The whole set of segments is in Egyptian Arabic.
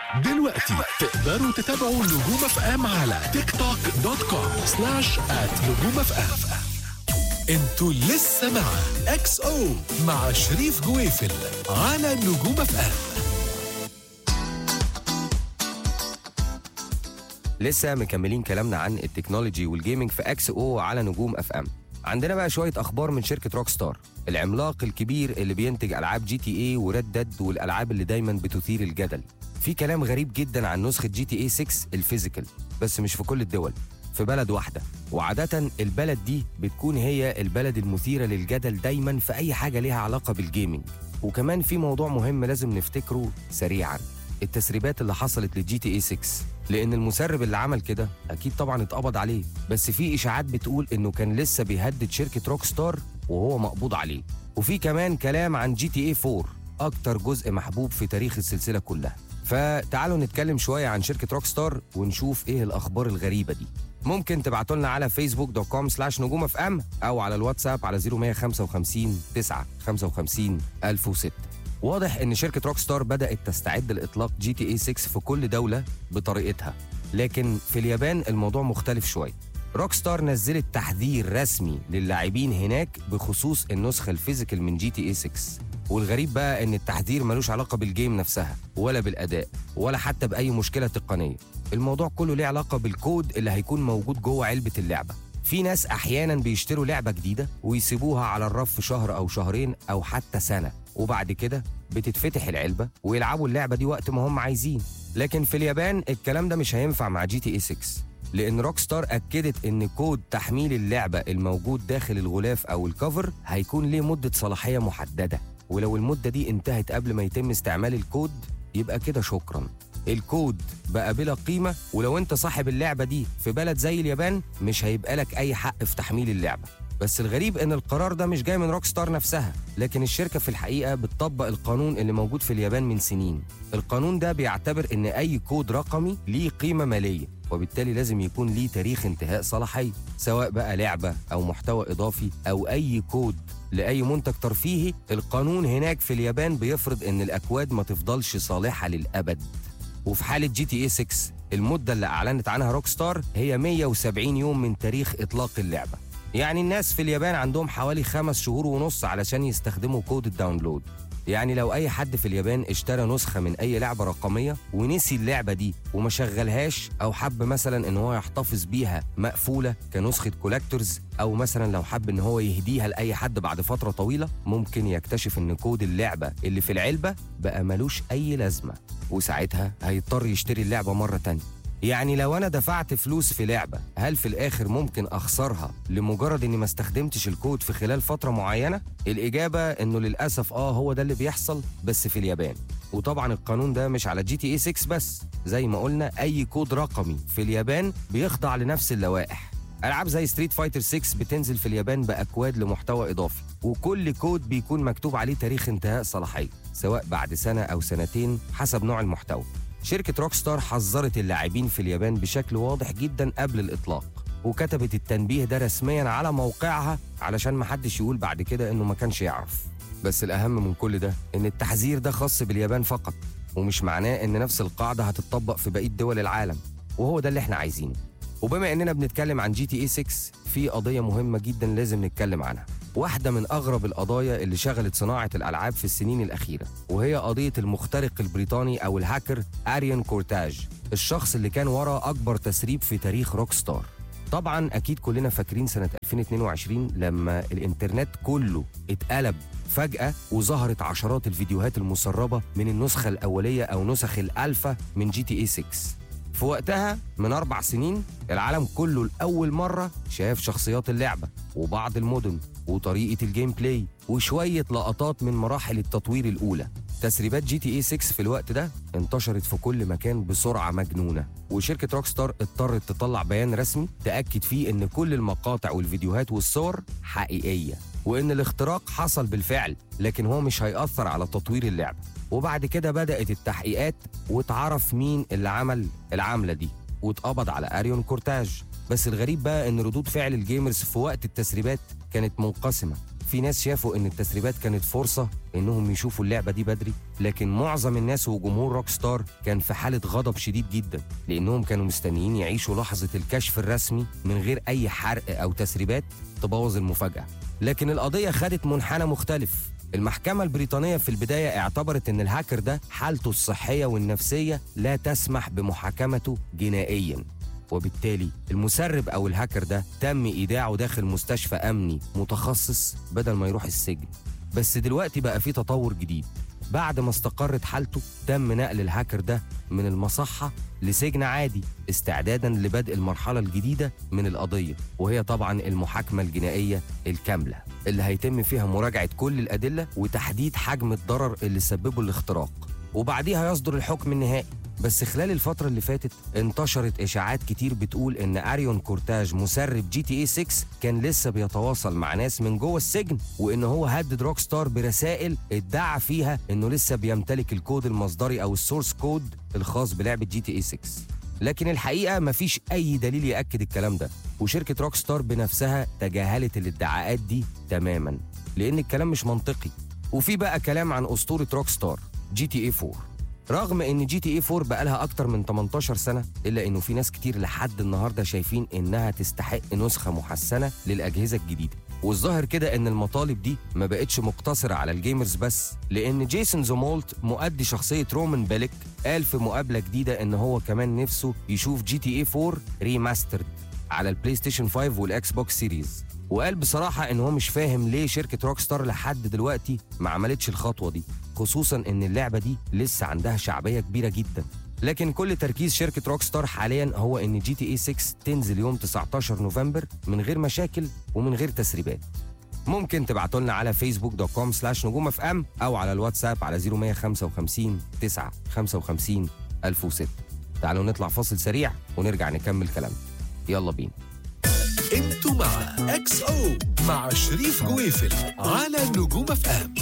دلوقتي تقدروا تتابعوا نجوم اف ام على تيك توك دوت كوم سلاش ات نجوم اف ام انتوا لسه مع اكس او مع شريف جويفل على نجوم اف ام لسه مكملين كلامنا عن التكنولوجي والجيمنج في اكس او على نجوم اف ام عندنا بقى شويه اخبار من شركه روك ستار العملاق الكبير اللي بينتج العاب جي تي اي وريد ديد والالعاب اللي دايما بتثير الجدل في كلام غريب جدا عن نسخه جي تي اي 6 الفيزيكال بس مش في كل الدول في بلد واحده وعاده البلد دي بتكون هي البلد المثيره للجدل دايما في اي حاجه ليها علاقه بالجيمنج وكمان في موضوع مهم لازم نفتكره سريعا التسريبات اللي حصلت للجي تي اي 6 لان المسرب اللي عمل كده اكيد طبعا اتقبض عليه بس في اشاعات بتقول انه كان لسه بيهدد شركه روك ستار وهو مقبوض عليه وفي كمان كلام عن جي تي اي 4 اكتر جزء محبوب في تاريخ السلسله كلها فتعالوا نتكلم شويه عن شركه روك ستار ونشوف ايه الاخبار الغريبه دي ممكن تبعتوا لنا على فيسبوك دوت كوم سلاش نجوم اف ام او على الواتساب على 0155 9 55 1006 واضح ان شركه روك ستار بدات تستعد لاطلاق جي تي اي 6 في كل دوله بطريقتها لكن في اليابان الموضوع مختلف شويه روك ستار نزلت تحذير رسمي للاعبين هناك بخصوص النسخه الفيزيكال من جي تي اي 6 والغريب بقى ان التحذير ملوش علاقه بالجيم نفسها ولا بالاداء ولا حتى باي مشكله تقنيه الموضوع كله ليه علاقه بالكود اللي هيكون موجود جوه علبه اللعبه في ناس احيانا بيشتروا لعبه جديده ويسيبوها على الرف شهر او شهرين او حتى سنه وبعد كده بتتفتح العلبه ويلعبوا اللعبه دي وقت ما هم عايزين لكن في اليابان الكلام ده مش هينفع مع جي تي اي 6 لان روك ستار اكدت ان كود تحميل اللعبه الموجود داخل الغلاف او الكفر هيكون ليه مده صلاحيه محدده ولو المده دي انتهت قبل ما يتم استعمال الكود يبقى كده شكرا الكود بقى بلا قيمة ولو انت صاحب اللعبة دي في بلد زي اليابان مش هيبقى لك أي حق في تحميل اللعبة بس الغريب ان القرار ده مش جاي من روك ستار نفسها لكن الشركة في الحقيقة بتطبق القانون اللي موجود في اليابان من سنين القانون ده بيعتبر ان اي كود رقمي ليه قيمة مالية وبالتالي لازم يكون ليه تاريخ انتهاء صلاحية سواء بقى لعبة أو محتوى إضافي أو أي كود لأي منتج ترفيهي القانون هناك في اليابان بيفرض إن الأكواد ما تفضلش صالحة للأبد وفي حالة جي تي اي 6 المدة اللي أعلنت عنها روك ستار هي 170 يوم من تاريخ إطلاق اللعبة يعني الناس في اليابان عندهم حوالي خمس شهور ونص علشان يستخدموا كود الداونلود يعني لو أي حد في اليابان اشترى نسخة من أي لعبة رقمية ونسي اللعبة دي وما شغلهاش أو حب مثلا إن هو يحتفظ بيها مقفولة كنسخة كولكتورز أو مثلا لو حب إن هو يهديها لأي حد بعد فترة طويلة ممكن يكتشف إن كود اللعبة اللي في العلبة بقى ملوش أي لازمة وساعتها هيضطر يشتري اللعبة مرة تانية يعني لو انا دفعت فلوس في لعبه هل في الاخر ممكن اخسرها لمجرد اني ما استخدمتش الكود في خلال فتره معينه الاجابه انه للاسف اه هو ده اللي بيحصل بس في اليابان وطبعا القانون ده مش على جي تي اي 6 بس زي ما قلنا اي كود رقمي في اليابان بيخضع لنفس اللوائح العاب زي ستريت فايتر 6 بتنزل في اليابان باكواد لمحتوى اضافي وكل كود بيكون مكتوب عليه تاريخ انتهاء صلاحيه سواء بعد سنه او سنتين حسب نوع المحتوى شركة روك ستار حذرت اللاعبين في اليابان بشكل واضح جدا قبل الإطلاق وكتبت التنبيه ده رسميا على موقعها علشان محدش يقول بعد كده إنه ما كانش يعرف بس الأهم من كل ده إن التحذير ده خاص باليابان فقط ومش معناه إن نفس القاعدة هتطبق في بقية دول العالم وهو ده اللي احنا عايزينه وبما إننا بنتكلم عن جي تي اي 6 في قضية مهمة جدا لازم نتكلم عنها واحدة من أغرب القضايا اللي شغلت صناعة الألعاب في السنين الأخيرة وهي قضية المخترق البريطاني أو الهاكر أريان كورتاج الشخص اللي كان ورا أكبر تسريب في تاريخ روك ستار طبعا أكيد كلنا فاكرين سنة 2022 لما الإنترنت كله اتقلب فجأة وظهرت عشرات الفيديوهات المسربة من النسخة الأولية أو نسخ الألفا من جي تي اي 6 في وقتها من أربع سنين العالم كله لأول مرة شاف شخصيات اللعبة وبعض المدن وطريقة الجيم بلاي وشوية لقطات من مراحل التطوير الأولى تسريبات جي تي اي 6 في الوقت ده انتشرت في كل مكان بسرعة مجنونة وشركة روك ستار اضطرت تطلع بيان رسمي تأكد فيه إن كل المقاطع والفيديوهات والصور حقيقية وإن الاختراق حصل بالفعل لكن هو مش هيأثر على تطوير اللعبة وبعد كده بدأت التحقيقات واتعرف مين اللي عمل العملة دي واتقبض على أريون كورتاج بس الغريب بقى إن ردود فعل الجيمرز في وقت التسريبات كانت منقسمة في ناس شافوا ان التسريبات كانت فرصه انهم يشوفوا اللعبه دي بدري لكن معظم الناس وجمهور روك ستار كان في حاله غضب شديد جدا لانهم كانوا مستنيين يعيشوا لحظه الكشف الرسمي من غير اي حرق او تسريبات تبوظ المفاجاه لكن القضيه خدت منحنى مختلف المحكمة البريطانية في البداية اعتبرت ان الهاكر ده حالته الصحية والنفسية لا تسمح بمحاكمته جنائيا وبالتالي المسرب او الهاكر ده تم ايداعه داخل مستشفى امني متخصص بدل ما يروح السجن بس دلوقتي بقى في تطور جديد بعد ما استقرت حالته تم نقل الهاكر ده من المصحة لسجن عادي استعدادا لبدء المرحلة الجديدة من القضية وهي طبعا المحاكمة الجنائية الكاملة اللي هيتم فيها مراجعة كل الأدلة وتحديد حجم الضرر اللي سببه الاختراق وبعديها يصدر الحكم النهائي بس خلال الفترة اللي فاتت انتشرت إشاعات كتير بتقول إن أريون كورتاج مسرب جي تي اي 6 كان لسه بيتواصل مع ناس من جوه السجن وإن هو هدد روك ستار برسائل ادعى فيها إنه لسه بيمتلك الكود المصدري أو السورس كود الخاص بلعبة جي تي اي 6 لكن الحقيقة مفيش أي دليل يأكد الكلام ده وشركة روك ستار بنفسها تجاهلت الادعاءات دي تماما لأن الكلام مش منطقي وفي بقى كلام عن أسطورة روك ستار جي تي اي 4 رغم ان جي تي اي 4 بقالها اكتر من 18 سنه الا انه في ناس كتير لحد النهارده شايفين انها تستحق نسخه محسنه للاجهزه الجديده والظاهر كده ان المطالب دي ما بقتش مقتصره على الجيمرز بس لان جيسون زومولت مؤدي شخصيه رومان بيلك قال في مقابله جديده ان هو كمان نفسه يشوف جي تي اي 4 ريماسترد على البلاي ستيشن 5 والاكس بوكس سيريز وقال بصراحة إن هو مش فاهم ليه شركة روك ستار لحد دلوقتي ما عملتش الخطوة دي خصوصا إن اللعبة دي لسه عندها شعبية كبيرة جدا لكن كل تركيز شركة روك ستار حاليا هو إن جي تي اي 6 تنزل يوم 19 نوفمبر من غير مشاكل ومن غير تسريبات ممكن تبعتوا لنا على فيسبوك دوت كوم سلاش نجوم اف ام او على الواتساب على 0155 9 55 1006 تعالوا نطلع فاصل سريع ونرجع نكمل كلامنا يلا بينا انتوا مع اكس او مع شريف جويفل على نجوم اف ام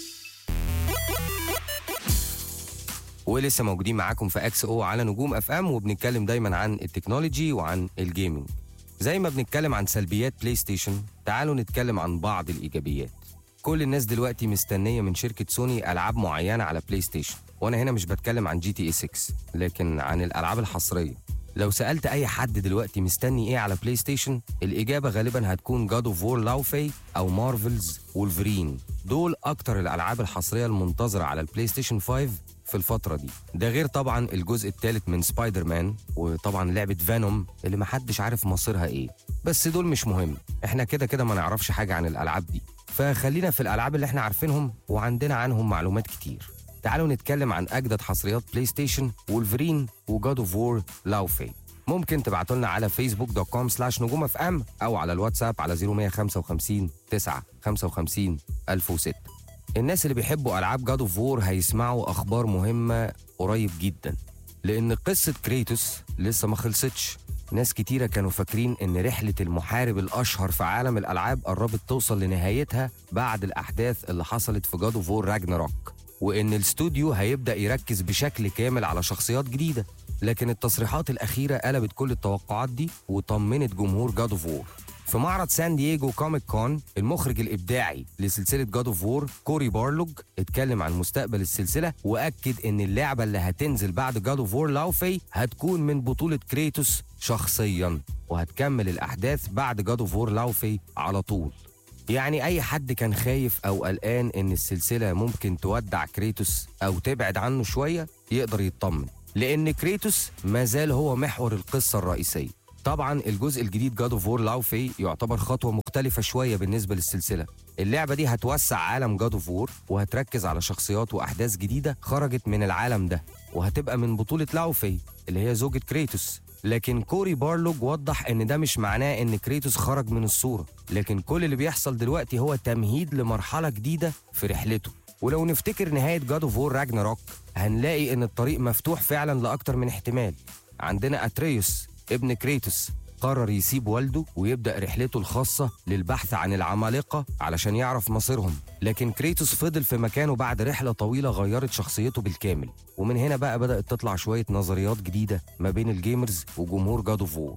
ولسه موجودين معاكم في اكس او على نجوم اف ام وبنتكلم دايما عن التكنولوجي وعن الجيمنج زي ما بنتكلم عن سلبيات بلاي ستيشن تعالوا نتكلم عن بعض الايجابيات كل الناس دلوقتي مستنيه من شركه سوني العاب معينه على بلاي ستيشن وانا هنا مش بتكلم عن جي تي اي 6 لكن عن الالعاب الحصريه لو سالت اي حد دلوقتي مستني ايه على بلاي ستيشن الاجابه غالبا هتكون جاد اوف وور لاوفي او مارفلز وولفرين دول اكتر الالعاب الحصريه المنتظره على البلاي ستيشن 5 في الفترة دي ده غير طبعا الجزء الثالث من سبايدر مان وطبعا لعبة فانوم اللي محدش عارف مصيرها ايه بس دول مش مهم احنا كده كده ما نعرفش حاجة عن الألعاب دي فخلينا في الألعاب اللي احنا عارفينهم وعندنا عنهم معلومات كتير تعالوا نتكلم عن أجدد حصريات بلاي ستيشن وولفرين وجاد اوف وور لاوفي ممكن تبعتوا لنا على فيسبوك دوت كوم سلاش نجوم اف ام او على الواتساب على 0155 9 55 1006 الناس اللي بيحبوا العاب جاد اوف وور هيسمعوا اخبار مهمه قريب جدا لان قصه كريتوس لسه ما خلصتش ناس كتيرة كانوا فاكرين إن رحلة المحارب الأشهر في عالم الألعاب قربت توصل لنهايتها بعد الأحداث اللي حصلت في جاد اوف وور راجناروك وإن الاستوديو هيبدأ يركز بشكل كامل على شخصيات جديدة لكن التصريحات الأخيرة قلبت كل التوقعات دي وطمنت جمهور جاد اوف وور في معرض سان دييجو كوميك كون المخرج الابداعي لسلسله جاد اوف وور كوري بارلوج اتكلم عن مستقبل السلسله واكد ان اللعبه اللي هتنزل بعد جاد اوف وور لاوفي هتكون من بطوله كريتوس شخصيا وهتكمل الاحداث بعد جاد اوف وور لاوفي على طول يعني اي حد كان خايف او قلقان ان السلسله ممكن تودع كريتوس او تبعد عنه شويه يقدر يطمن لان كريتوس ما زال هو محور القصه الرئيسيه طبعا الجزء الجديد جاد اوف وور لاوفي يعتبر خطوه مختلفه شويه بالنسبه للسلسله اللعبه دي هتوسع عالم جاد اوف وور وهتركز على شخصيات واحداث جديده خرجت من العالم ده وهتبقى من بطوله لاوفي اللي هي زوجة كريتوس لكن كوري بارلوج وضح ان ده مش معناه ان كريتوس خرج من الصوره لكن كل اللي بيحصل دلوقتي هو تمهيد لمرحله جديده في رحلته ولو نفتكر نهايه جاد اوف وور راجناروك هنلاقي ان الطريق مفتوح فعلا لاكتر من احتمال عندنا اتريوس ابن كريتوس قرر يسيب والده ويبدأ رحلته الخاصة للبحث عن العمالقة علشان يعرف مصيرهم لكن كريتوس فضل في مكانه بعد رحلة طويلة غيرت شخصيته بالكامل ومن هنا بقى بدأت تطلع شوية نظريات جديدة ما بين الجيمرز وجمهور جاد اوف وور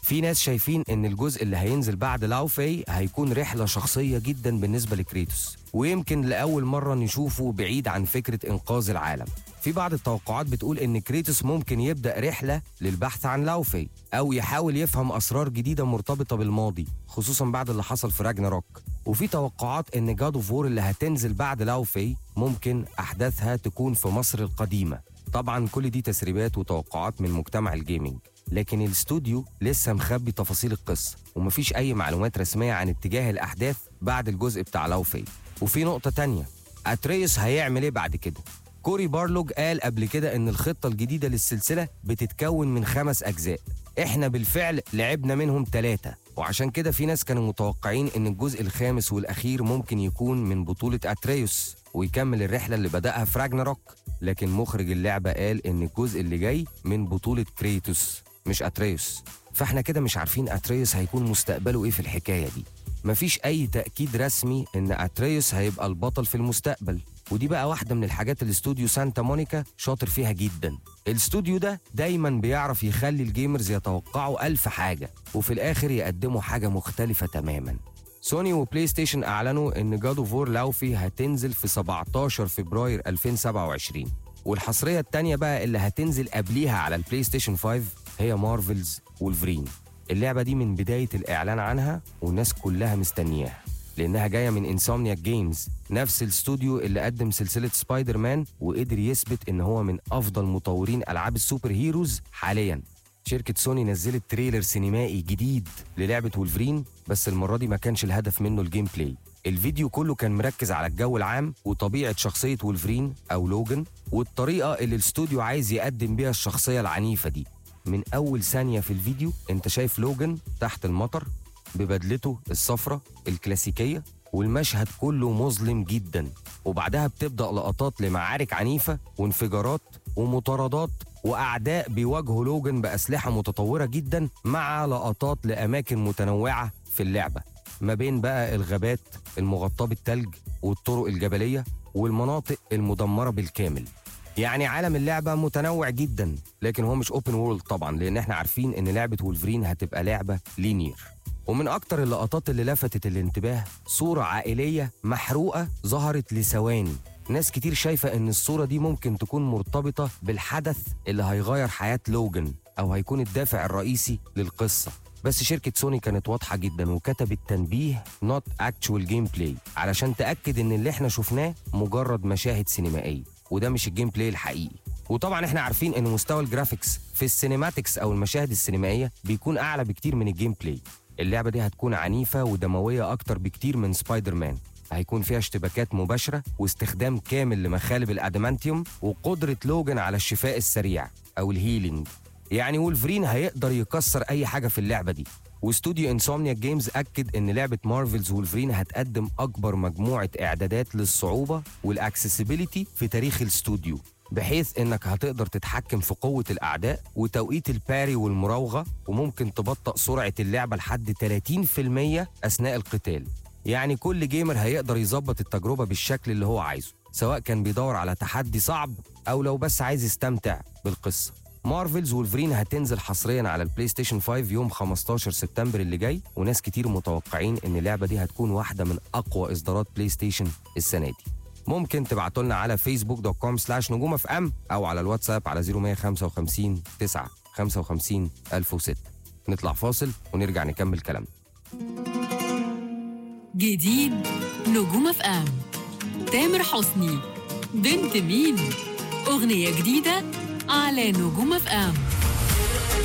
في ناس شايفين ان الجزء اللي هينزل بعد لاوفي هيكون رحله شخصيه جدا بالنسبه لكريتوس ويمكن لاول مره نشوفه بعيد عن فكره انقاذ العالم في بعض التوقعات بتقول ان كريتوس ممكن يبدا رحله للبحث عن لاوفي او يحاول يفهم اسرار جديده مرتبطه بالماضي خصوصا بعد اللي حصل في راجناروك وفي توقعات ان جاد اوف وور اللي هتنزل بعد لاوفي ممكن احداثها تكون في مصر القديمه طبعا كل دي تسريبات وتوقعات من مجتمع الجيمنج لكن الاستوديو لسه مخبي تفاصيل القصه ومفيش اي معلومات رسميه عن اتجاه الاحداث بعد الجزء بتاع لاوفي وفي نقطه تانية اتريوس هيعمل ايه بعد كده كوري بارلوج قال قبل كده ان الخطه الجديده للسلسله بتتكون من خمس اجزاء احنا بالفعل لعبنا منهم ثلاثه وعشان كده في ناس كانوا متوقعين ان الجزء الخامس والاخير ممكن يكون من بطوله اتريوس ويكمل الرحله اللي بداها في راجناروك لكن مخرج اللعبه قال ان الجزء اللي جاي من بطوله كريتوس مش اتريوس فاحنا كده مش عارفين اتريوس هيكون مستقبله ايه في الحكايه دي مفيش اي تاكيد رسمي ان اتريوس هيبقى البطل في المستقبل ودي بقى واحده من الحاجات اللي استوديو سانتا مونيكا شاطر فيها جدا الاستوديو ده دايما بيعرف يخلي الجيمرز يتوقعوا ألف حاجه وفي الاخر يقدموا حاجه مختلفه تماما سوني وبلاي ستيشن اعلنوا ان جاد اوف وور لاوفي هتنزل في 17 فبراير 2027 والحصريه التانيه بقى اللي هتنزل قبليها على البلاي ستيشن 5 هي مارفلز وولفرين اللعبه دي من بدايه الاعلان عنها والناس كلها مستنياها لانها جايه من انسومنياك جيمز نفس الاستوديو اللي قدم سلسله سبايدر مان وقدر يثبت ان هو من افضل مطورين العاب السوبر هيروز حاليا شركة سوني نزلت تريلر سينمائي جديد للعبة وولفرين بس المرة دي ما كانش الهدف منه الجيم بلاي الفيديو كله كان مركز على الجو العام وطبيعة شخصية وولفرين أو لوجن والطريقة اللي الاستوديو عايز يقدم بيها الشخصية العنيفة دي من أول ثانية في الفيديو أنت شايف لوجن تحت المطر ببدلته الصفرة الكلاسيكية والمشهد كله مظلم جدا وبعدها بتبدأ لقطات لمعارك عنيفة وانفجارات ومطاردات وأعداء بيواجهوا لوجن بأسلحة متطورة جدا مع لقطات لأماكن متنوعة في اللعبة ما بين بقى الغابات المغطاة بالتلج والطرق الجبلية والمناطق المدمرة بالكامل يعني عالم اللعبة متنوع جدا لكن هو مش اوبن وورلد طبعا لان احنا عارفين ان لعبة وولفرين هتبقى لعبة لينير ومن اكتر اللقطات اللي لفتت الانتباه صورة عائلية محروقة ظهرت لثواني ناس كتير شايفة ان الصورة دي ممكن تكون مرتبطة بالحدث اللي هيغير حياة لوجن او هيكون الدافع الرئيسي للقصة بس شركة سوني كانت واضحة جدا وكتبت تنبيه not actual gameplay علشان تأكد ان اللي احنا شفناه مجرد مشاهد سينمائية وده مش الجيم بلاي الحقيقي وطبعا احنا عارفين ان مستوى الجرافيكس في السينماتكس او المشاهد السينمائيه بيكون اعلى بكتير من الجيم بلاي اللعبه دي هتكون عنيفه ودمويه اكتر بكتير من سبايدر مان هيكون فيها اشتباكات مباشره واستخدام كامل لمخالب الادمانتيوم وقدره لوجن على الشفاء السريع او الهيلينج يعني وولفرين هيقدر يكسر اي حاجه في اللعبه دي واستوديو انسومنيا جيمز اكد ان لعبه مارفلز وولفرين هتقدم اكبر مجموعه اعدادات للصعوبه والاكسسبيليتي في تاريخ الاستوديو بحيث انك هتقدر تتحكم في قوه الاعداء وتوقيت الباري والمراوغه وممكن تبطئ سرعه اللعبه لحد 30% اثناء القتال يعني كل جيمر هيقدر يظبط التجربه بالشكل اللي هو عايزه سواء كان بيدور على تحدي صعب او لو بس عايز يستمتع بالقصه مارفلز وولفرين هتنزل حصريا على البلاي ستيشن 5 يوم 15 سبتمبر اللي جاي وناس كتير متوقعين ان اللعبه دي هتكون واحده من اقوى اصدارات بلاي ستيشن السنه دي ممكن تبعتوا لنا على فيسبوك دوت كوم سلاش نجوم اف ام او على الواتساب على 0155 9 55 1006 نطلع فاصل ونرجع نكمل كلامنا جديد نجوم اف ام تامر حسني بنت مين اغنيه جديده على نجوم اف ام